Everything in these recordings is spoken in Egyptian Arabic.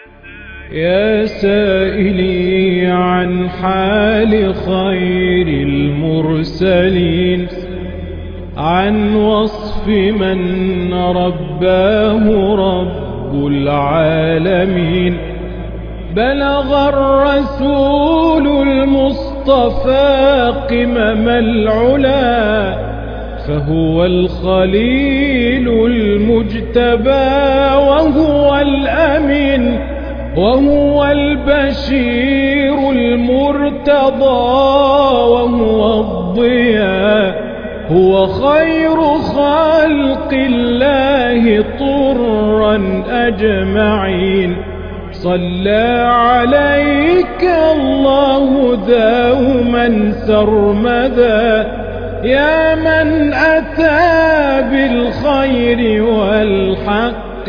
يا سائلي عن حال خير المرسلين عن وصف من رباه رب العالمين بلغ الرسول المصطفى قمم العلا فهو الخليل المجتبى وهو الأمين وهو البشير المرتضى وهو الضياء هو خير خلق الله طرا أجمعين صلى عليك الله دوما سرمدا يا من أتى بالخير والحق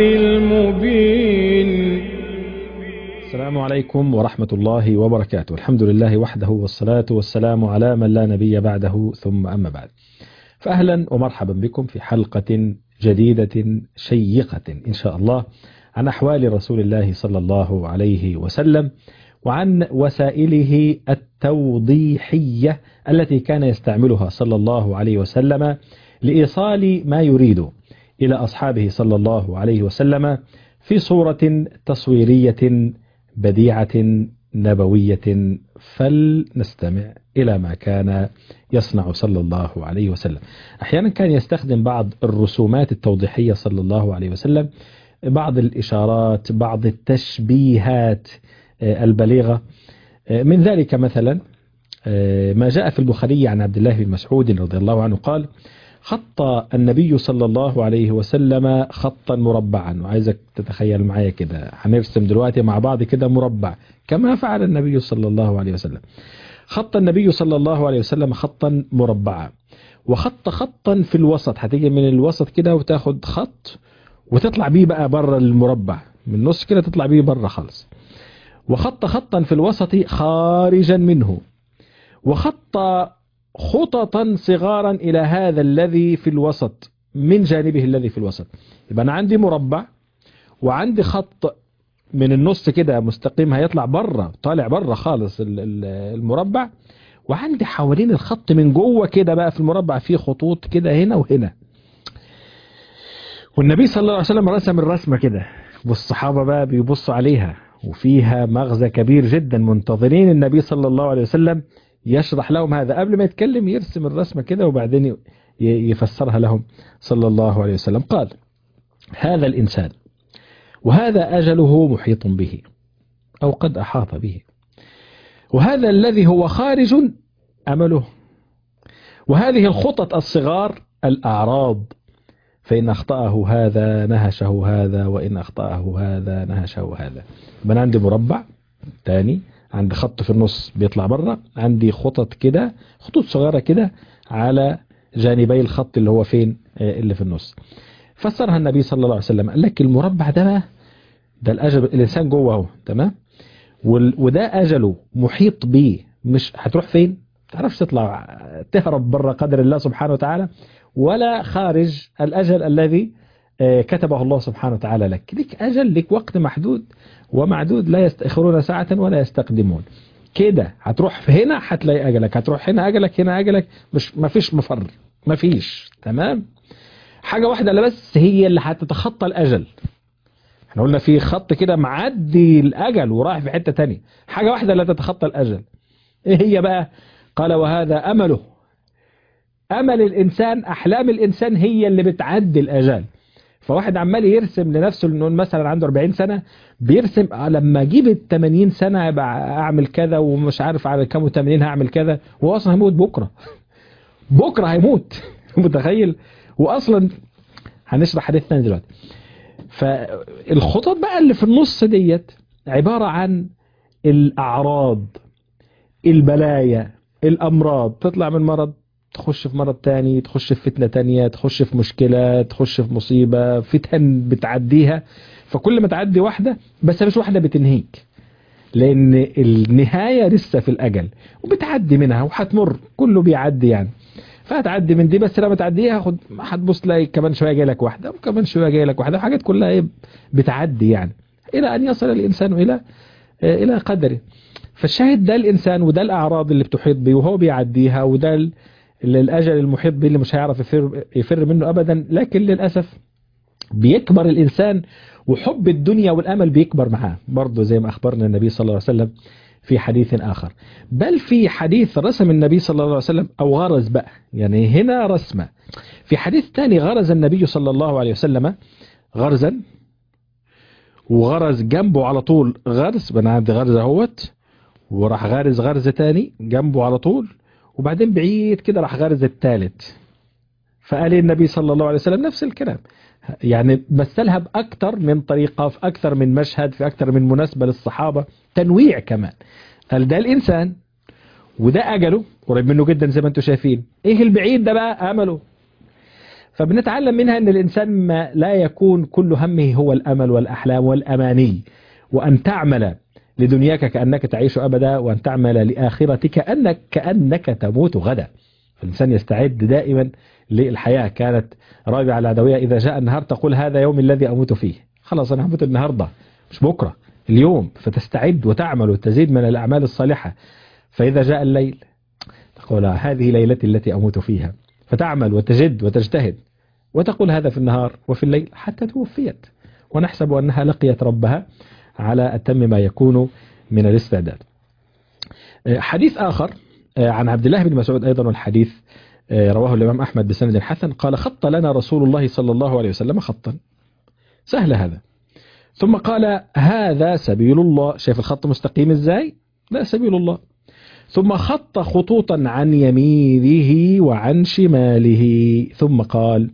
المبين السلام عليكم ورحمة الله وبركاته الحمد لله وحده والصلاة والسلام على من لا نبي بعده ثم أما بعد فأهلا ومرحبا بكم في حلقة جديدة شيقة إن شاء الله عن أحوال رسول الله صلى الله عليه وسلم وعن وسائله التوضيحية التي كان يستعملها صلى الله عليه وسلم لإيصال ما يريد إلى أصحابه صلى الله عليه وسلم في صورة تصويرية بديعة نبوية فلنستمع إلى ما كان يصنع صلى الله عليه وسلم أحيانا كان يستخدم بعض الرسومات التوضيحية صلى الله عليه وسلم بعض الإشارات بعض التشبيهات البليغة من ذلك مثلا ما جاء في البخاري عن عبد الله بن مسعود رضي الله عنه قال خط النبي صلى الله عليه وسلم خطا مربعا وعايزك تتخيل معايا كده هنرسم دلوقتي مع بعض كده مربع كما فعل النبي صلى الله عليه وسلم خط النبي صلى الله عليه وسلم خطا مربعا وخط خطا في الوسط هتيجي من الوسط كده وتاخد خط وتطلع بيه بقى بره المربع من النص كده تطلع بيه بره خالص وخط خطا في الوسط خارجا منه وخط خططا صغارا إلى هذا الذي في الوسط من جانبه الذي في الوسط يبقى أنا عندي مربع وعندي خط من النص كده مستقيم هيطلع بره طالع بره خالص المربع وعندي حوالين الخط من جوه كده بقى في المربع فيه خطوط كده هنا وهنا والنبي صلى الله عليه وسلم رسم الرسمة كده والصحابة بقى بيبصوا عليها وفيها مغزى كبير جدا منتظرين النبي صلى الله عليه وسلم يشرح لهم هذا قبل ما يتكلم يرسم الرسمة كده وبعدين يفسرها لهم صلى الله عليه وسلم قال هذا الإنسان وهذا أجله محيط به أو قد أحاط به وهذا الذي هو خارج أمله وهذه الخطط الصغار الأعراض فإن أخطأه هذا نهشه هذا وإن أخطأه هذا نهشه هذا من عندي مربع تاني عندي خط في النص بيطلع بره عندي خطط كده خطوط صغيرة كده على جانبي الخط اللي هو فين اللي في النص فسرها النبي صلى الله عليه وسلم قال لك المربع ده بقى ده الأجل الإنسان جوه اهو تمام وده أجله محيط بيه مش هتروح فين تعرفش تطلع تهرب بره قدر الله سبحانه وتعالى ولا خارج الأجل الذي كتبه الله سبحانه وتعالى لك لك أجل لك وقت محدود ومعدود لا يستأخرون ساعة ولا يستقدمون كده هتروح في هنا هتلاقي أجلك هتروح هنا أجلك هنا أجلك مش مفيش مفر مفيش تمام حاجة واحدة لا بس هي اللي هتتخطى الأجل احنا قلنا في خط كده معدي الأجل ورايح في حتة تانية حاجة واحدة لا تتخطى الأجل ايه هي بقى قال وهذا أمله أمل الإنسان أحلام الإنسان هي اللي بتعدي الأجال فواحد عمال يرسم لنفسه انه مثلا عنده 40 سنة بيرسم لما اجيب ال 80 سنة يبقى اعمل كذا ومش عارف على كام 80 هعمل كذا هو اصلا هيموت بكرة بكرة هيموت متخيل واصلا هنشرح حديثنا دلوقتي فالخطط بقى اللي في النص ديت عبارة عن الاعراض البلايا الامراض تطلع من مرض تخش في مرض تاني تخش في فتنة تانية تخش في مشكلة تخش في مصيبة فتن بتعديها فكل ما تعدي واحدة بس مش واحدة بتنهيك لأن النهاية لسه في الأجل وبتعدي منها وهتمر كله بيعدي يعني فهتعدي من دي بس لما تعديها خد هتبص تلاقي كمان شوية جاي لك واحدة وكمان شوية جاي لك واحدة وحاجات كلها ايه بتعدي يعني إلى أن يصل الإنسان إلى إلى قدره فالشاهد ده الإنسان وده الأعراض اللي بتحيط به وهو بيعديها وده ال- الأجل المحيط به اللي مش هيعرف يفر, يفر منه أبدا لكن للأسف بيكبر الإنسان وحب الدنيا والأمل بيكبر معاه برضه زي ما أخبرنا النبي صلى الله عليه وسلم في حديث آخر بل في حديث رسم النبي صلى الله عليه وسلم أو غرز بقى يعني هنا رسمة في حديث تاني غرز النبي صلى الله عليه وسلم غرزا وغرز جنبه على طول غرز انا عندي غرز اهوت وراح غارز غرز تاني جنبه على طول وبعدين بعيد كده راح غارز التالت فقال النبي صلى الله عليه وسلم نفس الكلام يعني مثلها بأكثر من طريقة في أكثر من مشهد في أكثر من مناسبة للصحابة تنويع كمان قال ده الإنسان وده أجله قريب منه جدا زي ما انتم شايفين إيه البعيد ده بقى أمله فبنتعلم منها أن الإنسان ما لا يكون كل همه هو الأمل والأحلام والأماني وأن تعمل لدنياك كأنك تعيش أبدا وأن تعمل لآخرتك كأنك, كأنك تموت غدا فالإنسان يستعد دائما للحياة كانت رابعة العدوية إذا جاء النهار تقول هذا يوم الذي أموت فيه خلاص أنا هموت النهاردة مش بكرة اليوم فتستعد وتعمل وتزيد من الأعمال الصالحة فإذا جاء الليل تقول هذه ليلتي التي أموت فيها فتعمل وتجد وتجتهد وتقول هذا في النهار وفي الليل حتى توفيت ونحسب أنها لقيت ربها على أتم ما يكون من الاستعداد حديث آخر عن عبد الله بن مسعود أيضا الحديث رواه الإمام أحمد بسند حسن قال خط لنا رسول الله صلى الله عليه وسلم خطا سهل هذا ثم قال هذا سبيل الله شايف الخط مستقيم ازاي لا سبيل الله ثم خط خطوطا عن يمينه وعن شماله ثم قال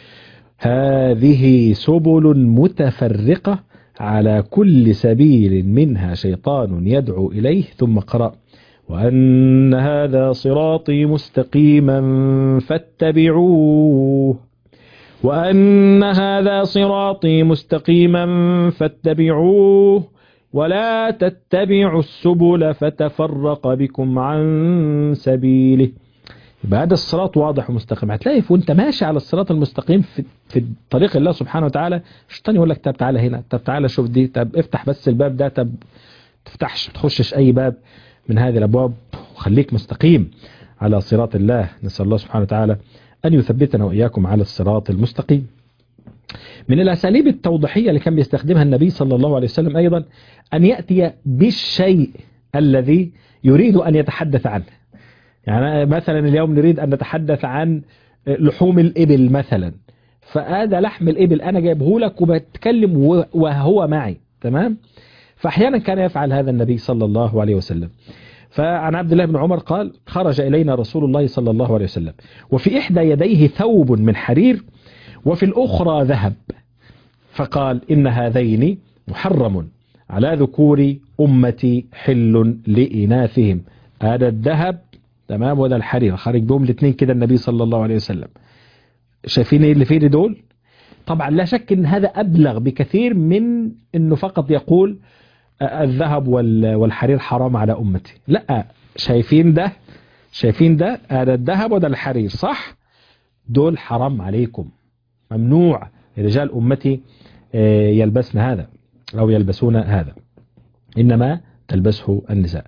هذه سبل متفرقة على كل سبيل منها شيطان يدعو إليه ثم قرأ وأن هذا صراطي مستقيما فاتبعوه وأن هذا صراطي مستقيما فاتبعوه ولا تتبعوا السبل فتفرق بكم عن سبيله يبقى هذا الصراط واضح ومستقيم هتلاقي وانت ماشي على الصراط المستقيم في, في طريق الله سبحانه وتعالى الشيطان يقول لك طب تعالى هنا طب تعالى شوف دي طب افتح بس الباب ده طب تفتحش تخشش اي باب من هذه الابواب وخليك مستقيم على صراط الله نسال الله سبحانه وتعالى ان يثبتنا واياكم على الصراط المستقيم من الاساليب التوضيحيه اللي كان بيستخدمها النبي صلى الله عليه وسلم ايضا ان ياتي بالشيء الذي يريد ان يتحدث عنه يعني مثلا اليوم نريد أن نتحدث عن لحوم الإبل مثلا فهذا لحم الإبل أنا جايبه لك وبتكلم وهو معي تمام فأحيانا كان يفعل هذا النبي صلى الله عليه وسلم فعن عبد الله بن عمر قال خرج إلينا رسول الله صلى الله عليه وسلم وفي إحدى يديه ثوب من حرير وفي الأخرى ذهب فقال إن هذين محرم على ذكور أمتي حل لإناثهم هذا الذهب تمام وده الحرير خارج بهم الاثنين كده النبي صلى الله عليه وسلم شايفين ايه اللي فيه دول طبعا لا شك ان هذا ابلغ بكثير من انه فقط يقول الذهب والحرير حرام على امتي لا شايفين ده شايفين ده هذا الذهب وده الحرير صح دول حرام عليكم ممنوع رجال امتي يلبسن هذا او يلبسون هذا انما تلبسه النساء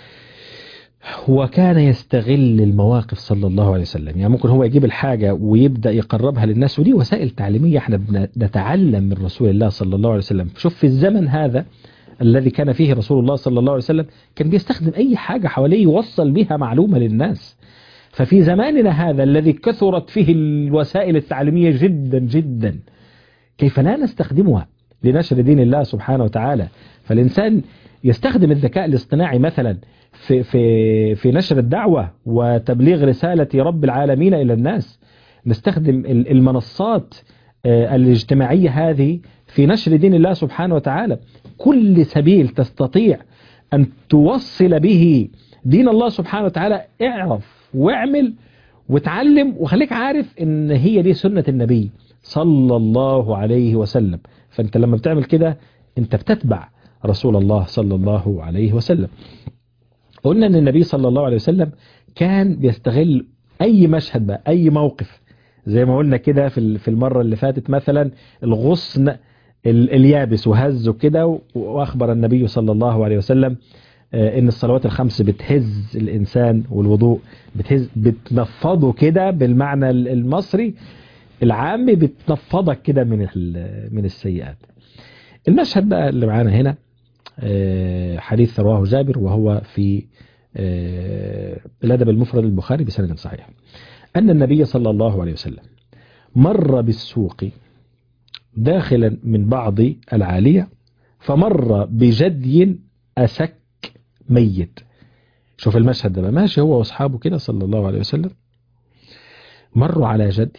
وكان يستغل المواقف صلى الله عليه وسلم يعني ممكن هو يجيب الحاجة ويبدأ يقربها للناس ودي وسائل تعليمية احنا بنتعلم من رسول الله صلى الله عليه وسلم شوف في الزمن هذا الذي كان فيه رسول الله صلى الله عليه وسلم كان بيستخدم أي حاجة حواليه يوصل بها معلومة للناس ففي زماننا هذا الذي كثرت فيه الوسائل التعليمية جدا جدا كيف لا نستخدمها لنشر دين الله سبحانه وتعالى فالإنسان يستخدم الذكاء الاصطناعي مثلا في, في, في نشر الدعوة وتبليغ رسالة رب العالمين إلى الناس نستخدم المنصات الاجتماعية هذه في نشر دين الله سبحانه وتعالى كل سبيل تستطيع أن توصل به دين الله سبحانه وتعالى اعرف واعمل وتعلم وخليك عارف ان هي دي سنة النبي صلى الله عليه وسلم فانت لما بتعمل كده انت بتتبع رسول الله صلى الله عليه وسلم قلنا ان النبي صلى الله عليه وسلم كان بيستغل اي مشهد بقى اي موقف زي ما قلنا كده في في المرة اللي فاتت مثلا الغصن ال- اليابس وهزه كده و- وأخبر النبي صلى الله عليه وسلم آه، إن الصلوات الخمس بتهز الإنسان والوضوء بتهز بتنفضه كده بالمعنى ال- المصري العامي بتنفضك كده من ال- من السيئات المشهد بقى اللي معانا هنا آه، حديث رواه جابر وهو في آه، الأدب المفرد البخاري بسند صحيح أن النبي صلى الله عليه وسلم مر بالسوق داخلا من بعض العالية فمر بجدي أسك ميت شوف المشهد ده بقى ماشي هو واصحابه كده صلى الله عليه وسلم مروا على جدي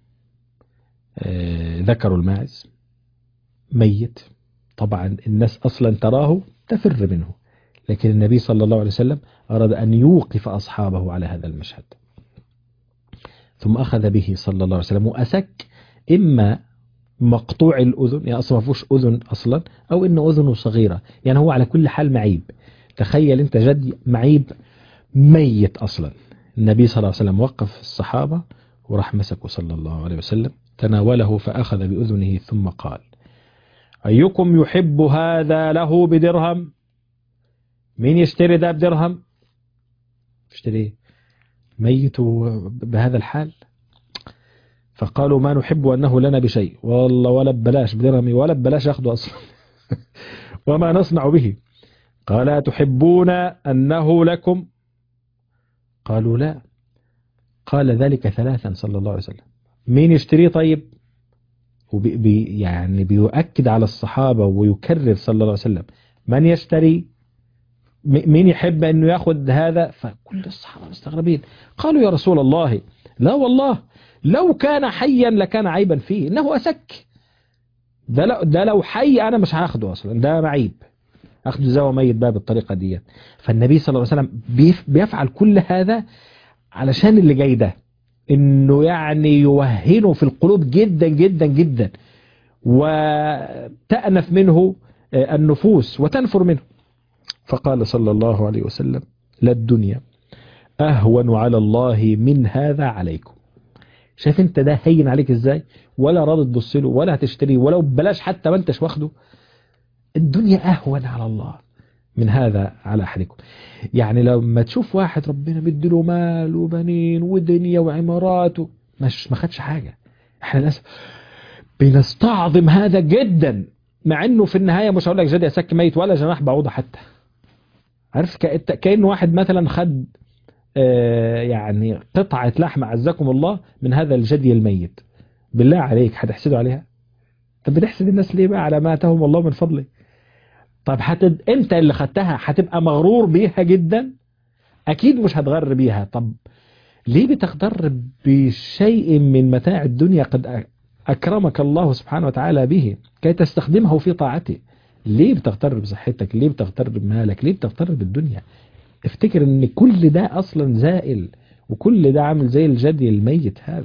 آه، ذكروا الماعز ميت طبعا الناس أصلا تراه تفر منه لكن النبي صلى الله عليه وسلم أراد أن يوقف أصحابه على هذا المشهد ثم أخذ به صلى الله عليه وسلم وأسك إما مقطوع الأذن يعني أصلا ما فيهوش أذن أصلا أو إن أذنه صغيرة يعني هو على كل حال معيب تخيل أنت جدي معيب ميت أصلا النبي صلى الله عليه وسلم وقف الصحابة وراح مسكه صلى الله عليه وسلم تناوله فأخذ بأذنه ثم قال أيكم يحب هذا له بدرهم مين يشتري ده بدرهم اشتري ميت بهذا الحال فقالوا ما نحب أنه لنا بشيء والله ولا ببلاش بدرهم ولا ببلاش ياخده أصلا وما نصنع به قال تحبون أنه لكم قالوا لا قال ذلك ثلاثا صلى الله عليه وسلم مين يشتريه طيب وبي بي يعني بيؤكد على الصحابة ويكرر صلى الله عليه وسلم من يشتري م- مين يحب أنه يأخذ هذا فكل الصحابة مستغربين قالوا يا رسول الله لا والله لو كان حيا لكان عيبا فيه إنه أسك ده لو, ده لو حي أنا مش هاخده أصلا ده معيب أخده زي هو ميت بقى بالطريقة دي فالنبي صلى الله عليه وسلم بيف- بيفعل كل هذا علشان اللي جاي ده انه يعني يوهنه في القلوب جدا جدا جدا وتأنف منه آه، النفوس وتنفر منه فقال صلى الله عليه وسلم لا الدنيا أهون على الله من هذا عليكم شايف انت ده هين عليك ازاي ولا راضي تبص له ولا هتشتريه ولو ببلاش حتى ما انتش واخده الدنيا أهون على الله من هذا على أحدكم يعني لما تشوف واحد ربنا مديله مال وبنين ودنيا وعمارات و... مش ما خدش حاجة احنا للأسف بنستعظم هذا جدا مع انه في النهاية مش هقول لك جدي اسك ميت ولا جناح بعوضة حتى عارف كأ- كأن واحد مثلا خد آه، يعني قطعة لحم عزكم الله من هذا الجدي الميت بالله عليك هتحسدوا عليها طب بتحسد الناس ليه بقى على ما اتاهم الله من فضله طب هتد... انت اللي خدتها هتبقى مغرور بيها جدا اكيد مش هتغر بيها طب ليه بتغتر بشيء من متاع الدنيا قد أ- اكرمك الله سبحانه وتعالى به كي تستخدمه في طاعته ليه بتغتر بصحتك ليه بتغتر بمالك ليه بتغتر بالدنيا افتكر ان كل ده اصلا زائل وكل ده عامل زي الجدي الميت هذا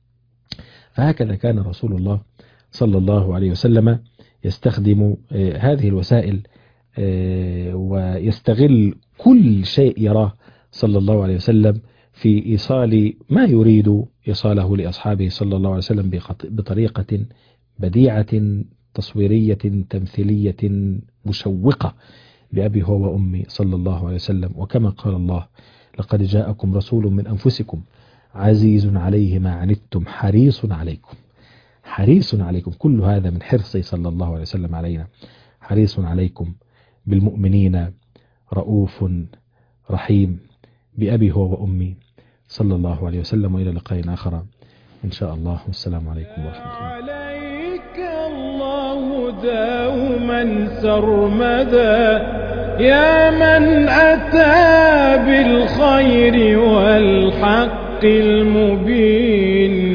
فهكذا كان رسول الله صلى الله عليه وسلم يستخدم آه، هذه الوسائل آه، ويستغل كل شيء يراه صلى الله عليه وسلم في إيصال ما يريد إيصاله لأصحابه صلى الله عليه وسلم بقط- بطريقة بديعة تصويرية تمثيلية مشوقة بأبي هو وأمي صلى الله عليه وسلم وكما قال الله لقد جاءكم رسول من أنفسكم عزيز عليه ما عنتم حريص عليكم حريص عليكم كل هذا من حرصه صلى الله عليه وسلم علينا حريص عليكم بالمؤمنين رؤوف رحيم بأبي هو وأمي صلى الله عليه وسلم وإلى لقاء آخر إن شاء الله والسلام عليكم ورحمة الله عليك الله دوما سرمدا يا من أتى بالخير والحق المبين